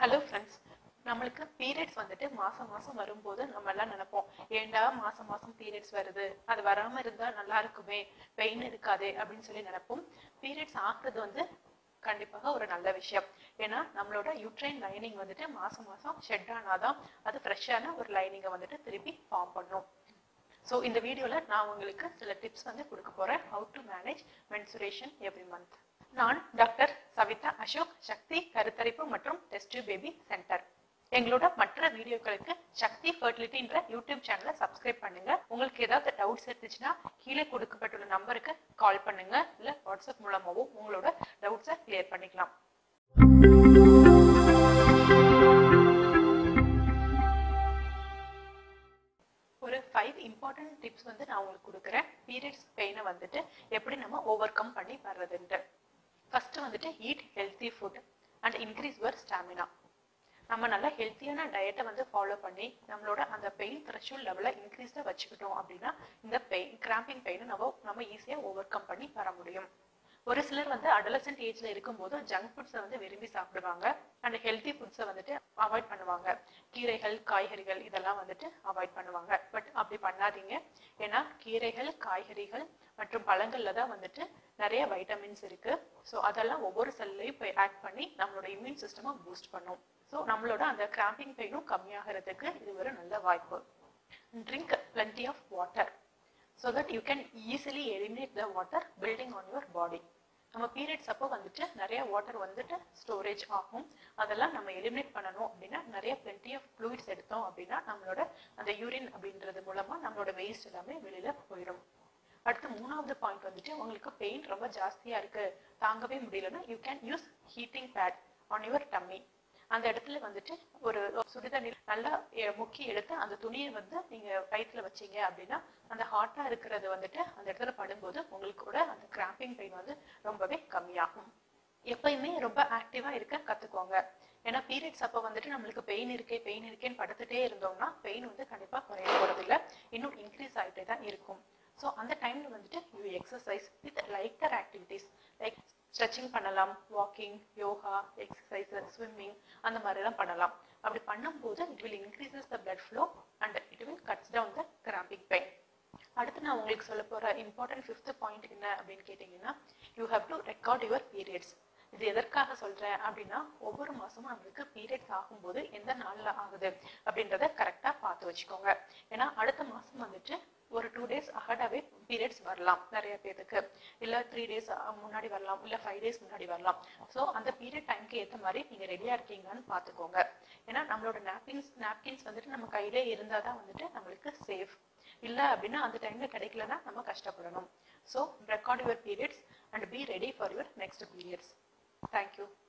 hello friends நம்மளுக்கு periods வந்துட்டு மாசம் மாசம் வரும்போது நம்ம எல்லாம் நினைப்போம் ஏண்டா மாசம் மாசம் பீரியட்ஸ் வருது அது வராம இருந்தா நல்லா இருக்குமே பெயின் இருக்காதே அப்படின்னு சொல்லி நினைப்போம் பீரியட்ஸ் ஆகுறது வந்து கண்டிப்பாக ஒரு நல்ல விஷயம் ஏன்னா நம்மளோட யூட்ரைன் லைனிங் வந்துட்டு மாசம் மாசம் ஷெட் ஆனாதான் அது ஃப்ரெஷ்ஷான ஒரு லைனிங்கை வந்துட்டு திருப்பி ஃபார்ம் பண்ணும் ஸோ இந்த வீடியோவில் நான் உங்களுக்கு சில டிப்ஸ் வந்து கொடுக்க போகிறேன் how to manage menstruation every month நான் டாக்டர் சவிதா அசோக் சக்தி கருத்தரிப்பு மற்றும் டெஸ்ட் பேபி சென்டர் எங்களோட மற்ற வீடியோக்களுக்கு சக்தி ஃபர்டிலிட்டின்ற யூடியூப் சேனலை சப்ஸ்கிரைப் பண்ணுங்க உங்களுக்கு ஏதாவது டவுட்ஸ் இருந்துச்சுன்னா கீழே கொடுக்கப்பட்டுள்ள நம்பருக்கு கால் பண்ணுங்க இல்லை வாட்ஸ்அப் மூலமாகவும் உங்களோட டவுட்ஸை கிளியர் பண்ணிக்கலாம் ஒரு ஃபைவ் இம்பார்ட்டன்ட் டிப்ஸ் வந்து நான் உங்களுக்கு கொடுக்குறேன் பீரியட்ஸ் பெயினை வந்துட்டு எப்படி நம்ம ஓவர் கம் பண்ணி வர்றதுன்ட்டு ஃபர்ஸ்ட் வந்துட்டு eat healthy food and increase your stamina நம்ம நல்லா ஹெல்த்தியான டயட்டை வந்து ஃபாலோ பண்ணி நம்மளோட அந்த பெயின் த்ரெஷூல் லெவலை இன்க்ரீஸாக வச்சுக்கிட்டோம் அப்படின்னா இந்த பெயின் கிராம்பிங் பெயினை நம்ம நம்ம ஈஸியாக ஓவர் கம் பண்ணி வர முடியும் ஒரு சிலர் வந்து அடலசன்ட் ஏஜ்ல இருக்கும்போது ஜங்க் ஃபுட்ஸை வந்து விரும்பி சாப்பிடுவாங்க அண்ட் ஹெல்த்தி ஃபுட்ஸை வந்துட்டு அவாய்ட் பண்ணுவாங்க கீரைகள் காய்கறிகள் இதெல்லாம் வந்துட்டு அவாய்ட் பண்ணுவாங்க பட் அப்படி பண்ணாதீங்க ஏன்னா கீரைகள் காய்கறிகள் மற்றும் பழங்கள்ல தான் வந்துட்டு நிறைய வைட்டமின்ஸ் இருக்கு ஸோ அதெல்லாம் ஒவ்வொரு செல்லையும் போய் ஆட் பண்ணி நம்மளோட இம்யூன் சிஸ்டமை பூஸ்ட் பண்ணும் ஸோ நம்மளோட அந்த கிராம்பிங் பெயினும் கம்மியாகிறதுக்கு இது ஒரு நல்ல வாய்ப்பு drink plenty of water so that you can easily eliminate the water building on your body நம்ம பீரியட்ஸ் அப்போ வந்துட்டு நிறைய வாட்டர் வந்துட்டு ஸ்டோரேஜ் ஆகும் அதெல்லாம் நம்ம எலிமினேட் பண்ணணும் அப்படின்னா நிறைய plenty ஆஃப் ஃப்ளூயிட்ஸ் எடுத்தோம் அப்படின்னா நம்மளோட அந்த யூரின் அப்படின்றது மூலமா நம்மளோட வேஸ்ட் எல்லாமே வெளியில போயிடும் அடுத்து மூணாவது பாயிண்ட் வந்துட்டு உங்களுக்கு பெயின் ரொம்ப ஜாஸ்தியா இருக்கு தாங்கவே முடியலன்னா you can use heating pad on your tummy அந்த இடத்துல வந்துட்டு ஒரு சுடுதண்ணீர் நல்லா எ- முக்கி எடுத்து அந்த துணியை வந்து நீங்க வயிற்றுல வச்சீங்க அப்படின்னா அந்த ஹாட்டா இருக்கிறது வந்துட்டு அந்த இடத்துல படும்போது உங்களுக்கு கூட அந்த கிராம்பிங் பெயின் வந்து ரொம்பவே கம்மியாகும் எப்பயுமே ரொம்ப ஆக்டிவா இருக்க கத்துக்கோங்க ஏன்னா பீரியட்ஸ் அப்போ வந்துட்டு நம்மளுக்கு பெயின் இருக்கே பெயின் இருக்கேன்னு படுத்துட்டே இருந்தோம்னா பெயின் வந்து கண்டிப்பா குறைய போறதில்ல இன்னும் இன்க்ரீஸ் ஆகிட்டே தான் இருக்கும் ஸோ அந்த டைம்ல வந்துட்டு you exercise with lighter activities like stretching பண்ணலாம் வாக்கிங் யோகா எக்ஸசைஸ் ஸ்விம்மிங் அந்த மாதிரிலாம் பண்ணலாம் அப்படி பண்ணும்போது it will increases the blood flow and it will cuts down the cramping pain அடுத்து நான் உங்களுக்கு சொல்ல போற இம்பார்ட்டன்ட் ஃபிஃப்த் பாயிண்ட் என்ன அப்படின்னு கேட்டிங்கன்னா you have to record your periods இது எதற்காக சொல்றேன் அப்படின்னா ஒவ்வொரு மாசமும் நம்மளுக்கு பீரியட்ஸ் ஆகும்போது எந்த நாள்ல ஆகுது அப்படின்றத கரெக்டா பார்த்து வச்சுக்கோங்க ஏன்னா அடுத்த மாசம் வந்துட்டு ஒரு டூ டேஸ் அஹடாவே பீரியட்ஸ் வரலாம் நிறைய பேருக்கு இல்ல த்ரீ டேஸ் முன்னாடி வரலாம் இல்ல ஃபைவ் டேஸ் முன்னாடி வரலாம் ஸோ அந்த பீரியட் டைம்க்கு ஏத்த மாதிரி நீங்க ரெடியா இருக்கீங்களான்னு பார்த்துக்கோங்க ஏன்னா நம்மளோட நாப்கின்ஸ் நாப்கின்ஸ் வந்துட்டு நம்ம கையிலே இருந்தாதான் வந்துட்டு நம்மளுக்கு சேஃப் இல்ல அப்படின்னா அந்த டைம்ல கிடைக்கலன்னா நம்ம கஷ்டப்படணும் so record your periods and be ready for your next periods thank you